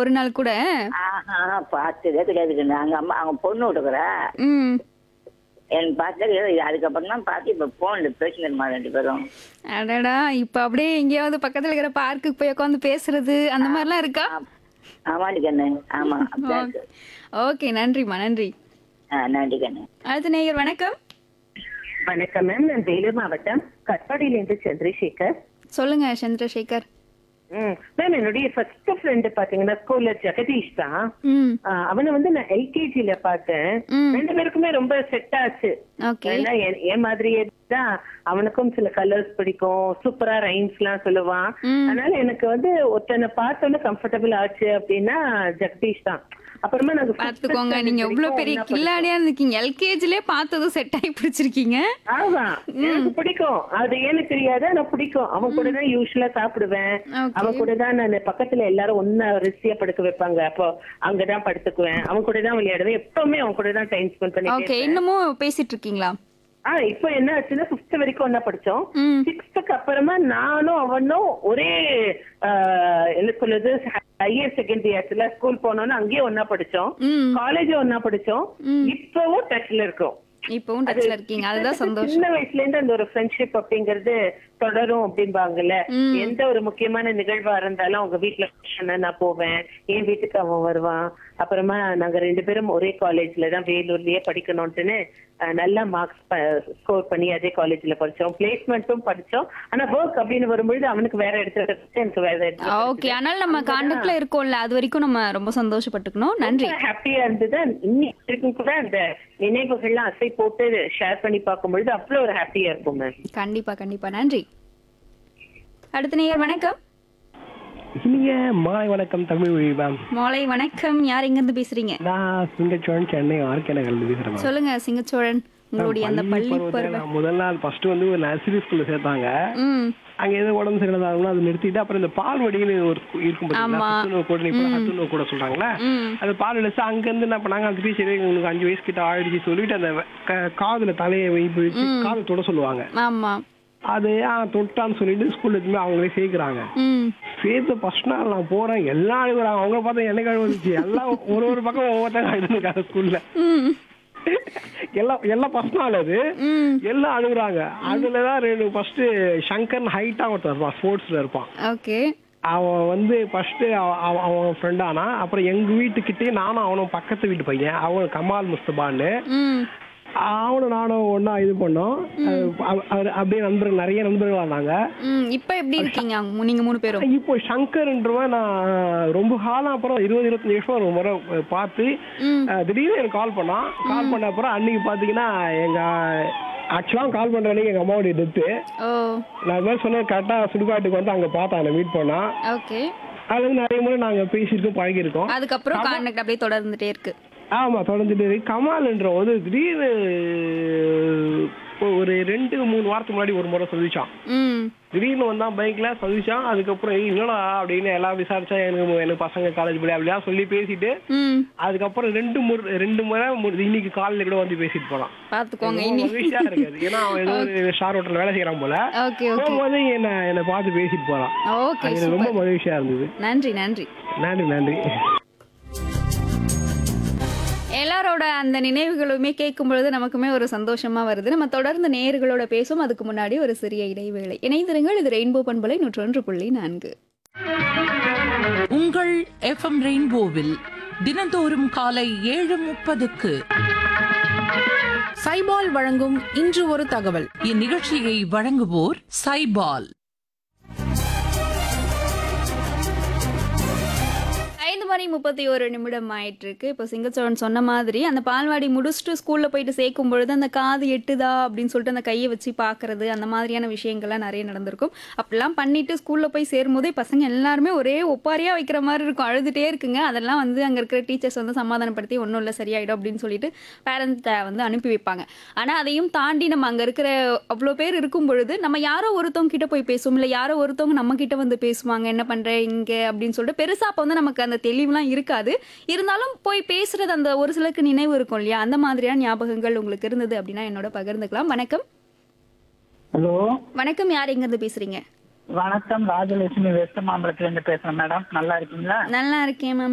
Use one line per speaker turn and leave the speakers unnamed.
ஒரு நாள் கூட
ஆஹா பார்த்ததே கிடையாதுங்க அங்க அம்மா அவங்க பொண்ணு விட்டுக்கிறா
ம்
எனக்கு பார்த்ததே கிடையாது அதுக்கப்புறம் தான் பார்த்து இப்போ ஃபோனில் பேசினிருமா ரெண்டு பேரும்
அடடா இப்ப அப்படியே எங்கேயாவது பக்கத்துல இருக்கிற பார்க்குக்கு போய் உட்காந்து பேசுறது அந்த மாதிரிலாம் இருக்கா
ஆமாடி கண்ணு ஆமா அப்படிதான் இருக்கு
ஓகே நன்றிம்மா நன்றி
ஆ நன்றி கண்ணு
அடுத்த நேயர் வணக்கம்
வணக்கம் மேம் நான் வேலூர் மாவட்டம் கட்பாடியிலேருந்து சந்திரசேகர்
சொல்லுங்க சந்திரசேகர்
ம் மேம் என்னுடைய ஃபர்ஸ்ட் ஃப்ரெண்டு பாத்தீங்கன்னா ஸ்கூல்ல ஜெகதீஷ் தான்
ம்
ஆஹ் அவனை வந்து நான் எல்கேஜில பார்த்தேன்
ம்.
ரெண்டு பேருக்குமே ரொம்ப செட் ஆச்சு
ஓகே
ஏன்னா என் என் மாதிரியே தான் அவனுக்கும் சில கலர்ஸ் பிடிக்கும் சூப்பரா ரைம்ஸ் எல்லாம் சொல்லுவான்
ம்.
அதனால எனக்கு வந்து ஒருத்தனை பார்த்தோன்னே கம்ஃபர்டபுள் ஆச்சு அப்படின்னா ஜெகதீஷ் தான் அப்புறமா நாங்க fifth
பாத்துக்கோங்க
standard
நீங்க எவ்வளவு வரைக்கும் பெரிய
ஒண்ணா
கில்லாடியா இருந்திருக்கீங்க எல்கேஜிலே பார்த்ததும் செட் ஆகி பிடிச்சிருக்கீங்க
ஆமா எனக்கு பிடிக்கும் அது ஏன்னு தெரியாது ஆனா பிடிக்கும் அவன் கூட தான் யூஸ்வலா சாப்பிடுவேன்
Okay.
அவன் கூட தான் நான் பக்கத்துல எல்லாரும் ஒன்னா ரிசியா படுக்க வைப்பாங்க அப்போ அங்கதான் படுத்துக்குவேன் அவன் கூட தான் விளையாடுவேன் எப்பவுமே அவன் கூட தான் டைம் ஸ்பெண்ட் பண்ணி
ஓகே இன்னமும் பேசிட்டு இருக்கீங்களா
ஆ இப்போ என்ன ஆச்சுன்னா பிப்த் வரைக்கும் ஒன்னா படிச்சோம்
ம்
சிக்ஸ்த்துக்கு அப்புறமா நானும் அவனும் ஒரே ஆஹ், என்ன சொல்லுது ஹையர் செகண்டரி ஆச்சுல ஸ்கூல் போனோம்னு அங்கேயே ஒன்னா படிச்சோம்
ம்
காலேஜும் ஒன்னா படிச்சோம்
ம்.
இப்பவும் டச்ல இருக்கோம்
இப்பவும் டச்ல இருக்கீங்க அதுதான் சந்தோஷம்
சின்ன வயசுல இருந்து அந்த ஒரு ஃப்ரெண்ட்ஷிப் அப்படிங்கறது தொடரும் அப்படிம்பாங்கல்ல
ம்.
எந்த ஒரு முக்கியமான நிகழ்வா இருந்தாலும் அவங்க வீட்டுல function நான் போவேன் என் வீட்டுக்கு அவன் வருவான் அப்புறமா நாங்க ரெண்டு பேரும் ஒரே காலேஜ்ல தான் வேலூர்லயே படிக்கணும்ட்டுன்னு அஹ், நல்ல மார்க்ஸ் ஸ்கோர் பண்ணி அதே காலேஜ்ல படிச்சோம் பிளேஸ்மெண்ட்டும் படிச்சோம் ஆனா ஒர்க் அப்படின்னு வரும்பொழுது அவனுக்கு வேற இடத்துல கிடைச்சு, எனக்கு வேற இடத்துல
ஓகே ஆனால் நம்ம கான்டாக்ட்ல இருக்கோம்ல அது வரைக்கும் நம்ம ரொம்ப சந்தோஷப்பட்டுக்கணும் நன்றி
ஹாப்பியா இருந்தது இன்னி வரைக்கும் கூட அந்த நினைவுகள்லாம் அசை போட்டு ஷேர் பண்ணி பார்க்கும்பொழுது அவ்வளவு ஒரு ஹாப்பியா இருக்கும் மேம்
கண்டிப்பா கண்டிப்பா நன்றி அடுத்த நேயர் வணக்கம்
இனிய மாலை வணக்கம் தமிழ் மொழி மேம்
மாலை வணக்கம் யார் எங்க இருந்து பேசுறீங்க
நான் சிங்கச்சோழன் சென்னை ஆர்கேனகர்ல பேசுறேன் மேம்
சொல்லுங்க சிங்கச்சோழன் உங்களுடைய அந்த பள்ளி
பருவத்துல
பருவம்
நான் முதல் நாள் ஃபர்ஸ்ட் வந்து ஒரு நர்சரி ஸ்கூல்ல சேர்த்தாங்க
ம்
அங்க ஏதோ உடம்பு சரியில்லாத அது நிறுத்திட்டு அப்புறம் இந்த பால்வடின்னு ஒரு ஸ்கூ- இருக்கும்
ஆமா.
பாத்தீங்களா ஹத்துணவு கூட இப்போ ஹத்துணவு கூட சொல்றாங்களே
ம்
அது பால் வச்சு அங்க இருந்து என்ன பண்ணாங்க அந்த டீச்சர் உங்களுக்கு அஞ்சு வயசு கிட்ட ஆயிடுச்சு சொல்லிட்டு அந்த க- காதுல தலையை வைப்பு வச்சு காதை தொட சொல்லுவாங்க
ஆமா
அது ஆ தொட்டான்னு சொல்லிட்டு ஸ்கூல்ல எதுவுமே அவங்களே சேர்க்கிறாங்க
ம்
சேர்த்து ஃபர்ஸ்ட் நாள் நான் போறேன் எல்லாம் அழுகுறாங்க அவங்க பார்த்தா என்ன கழுவு வந்துச்சு எல்லாம் ஒரு ஒரு பக்கம் ஒவ்வொருத்தங்க அழுதுருக்காங்க ஸ்கூல்ல
ம்
எல்லாம் எல்லாம் ஃபர்ஸ்ட் நாள் அது
ம்
எல்லாம் அழுகுறாங்க அதுலதான் ரெண்டு ஃபர்ஸ்ட் சங்கர் ஹைட்டா ஒருத்தன் இருப்பான் ஸ்போர்ட்ஸ்ல இருப்பான்
ஓகே
அவன் வந்து ஃபர்ஸ்ட் அவன் ஃப்ரெண்ட் ஆனா அப்புறம் எங்க வீட்டுக்கிட்டே நானும் அவனும் பக்கத்து வீட்டு பையன் அவன் கமால் முஸ்தபான்னு
ம்
அவனும் நானும் ஒண்ணா இது பண்ணோம் அவ- அவர் அப்படியே நண்பர்கள் நிறைய நண்பர்கள் ஆனாங்க
ம் இப்போ எப்படி இருக்கீங்க அவங்க- நீங்க மூணு பேரும்
இப்போ சங்கர்ன்றவன் நான் ரொம்ப காலம் அப்புறம் இருபது இருபத்தஞ்சு வருஷம் ஒரு முறை பார்த்து
ம்
அஹ், திடீர்னு எனக்கு கால் பண்ணான் கால் பண்ண அப்புறம் அன்னைக்கு பாத்தீங்கன்னா எங்க ஆக்சுவலா கால் பண்ற அன்னைக்கு எங்க அம்மாவுடைய டெத்து
ஓ
நான் இது மாதிரி சொன்னேன் கரெக்டா சுடுகாட்டுக்கு வந்து அங்க பார்த்தேன் மீட் பண்ணா
ஓகே
அது வந்து நிறைய முறை நாங்க பேசியிருக்கோம் பழகிருக்கோம்
அதுக்கப்புறம் கான்டாக்ட் அப்படியே தொடர்ந்துட்டே இருக்கு
ஆமா தொடர்ந்துட்டு இருக்கு கமால்ன்ற வந்து திடீர்னு ஒரு ரெண்டு மூணு வாரத்துக்கு முன்னாடி ஒரு முறை சொல்லிச்சான்
ம்
திடீர்னு வந்தான் பைக்ல சதிச்சான் அதுக்கப்புறம் "ஏய், என்னடா அப்படின்னு எல்லாம் விசாரிச்சா எனக்கு எனக்கு பசங்க காலேஜ் படி அப்படியா சொல்லி பேசிட்டு
ம்
அதுக்கப்புறம் ரெண்டு முறை ரெண்டு முறை மு- இன்னைக்கு காலையில கூட வந்து பேசிட்டு போலாம்
பாத்துக்கோங்க
ரொம்ப
இனி
மகிழ்ச்சியா இருக்காது ஏன்னா அவன் ஏதோ ஒரு ஸ்டார் ஹோட்டல்ல வேலை செய்யறான் போல
ஓகே ஓகே
போகும்போது என்ன என்ன பார்த்து பேசிட்டு போறான்
ஓகே
அது எனக்கு ரொம்ப
சூப்பர்
மகிழ்ச்சியா இருந்தது
நன்றி நன்றி
நன்றி நன்றி
எல்லாரோட அந்த நினைவுகளுமே கேட்கும் பொழுது நமக்குமே ஒரு சந்தோஷமா வருது நம்ம தொடர்ந்து நேயர்களோட பேசும் அதுக்கு முன்னாடி ஒரு சிறிய இடைவேளை இணைந்திருங்கள் இது ரெயின்போ பண்பலை நூற்றொன்று புள்ளி நான்கு
உங்கள் எஃப்எம் ரெயின்போவில் தினந்தோறும் காலை ஏழு முப்பதுக்கு
சைபால் வழங்கும் இன்று ஒரு தகவல்
இந்நிகழ்ச்சியை வழங்குவோர் சைபால்
ஐந்து மணி முப்பத்தி ஒரு நிமிடம் ஆயிட்டு இருக்கு இப்போ சிங்கச்சோழன் சொன்ன மாதிரி அந்த பால்வாடி முடிச்சுட்டு ஸ்கூல்ல போயிட்டு சேர்க்கும் பொழுது அந்த காது எட்டுதா அப்படின்னு சொல்லிட்டு அந்த கையை வச்சு பார்க்கறது அந்த மாதிரியான விஷயங்கள்லாம் நிறைய நடந்திருக்கும் அப்படிலாம் பண்ணிட்டு ஸ்கூல்ல போய் சேரும்போதே பசங்க எல்லாருமே ஒரே ஒப்பாரியா வைக்கிற மாதிரி இருக்கும் அழுதுட்டே இருக்குங்க அதெல்லாம் வந்து அங்க இருக்கிற டீச்சர்ஸ் வந்து சமாதானப்படுத்தி ஒன்றும் இல்லை சரியாயிடும் அப்படின்னு சொல்லிட்டு பேரண்ட்ஸை வந்து அனுப்பி வைப்பாங்க ஆனா அதையும் தாண்டி நம்ம அங்க இருக்கிற அவ்வளோ பேர் இருக்கும் பொழுது நம்ம யாரோ ஒருத்தவங்க கிட்ட போய் பேசுவோம் இல்லை யாரோ ஒருத்தவங்க நம்ம கிட்ட வந்து பேசுவாங்க என்ன பண்ற இங்க அப்படின்னு சொல்லிட்டு பெருசா அப்போ வந்து நமக்கு அந்த தெளிவுலாம் இருக்காது இருந்தாலும் போய் பேசுறது அந்த ஒரு சிலருக்கு நினைவு இருக்கும் இல்லையா அந்த மாதிரியான ஞாபகங்கள் உங்களுக்கு இருந்தது அப்படின்னா என்னோட பகிர்ந்துக்கலாம் வணக்கம்
ஹலோ
வணக்கம் யார் எங்க இருந்து பேசுறீங்க
வணக்கம் ராஜலட்சுமி வெஸ்ட் மாம்பலத்துல இருந்து பேசுறேன் மேடம் நல்லா இருக்கீங்களா
நல்லா இருக்கேன் மேம்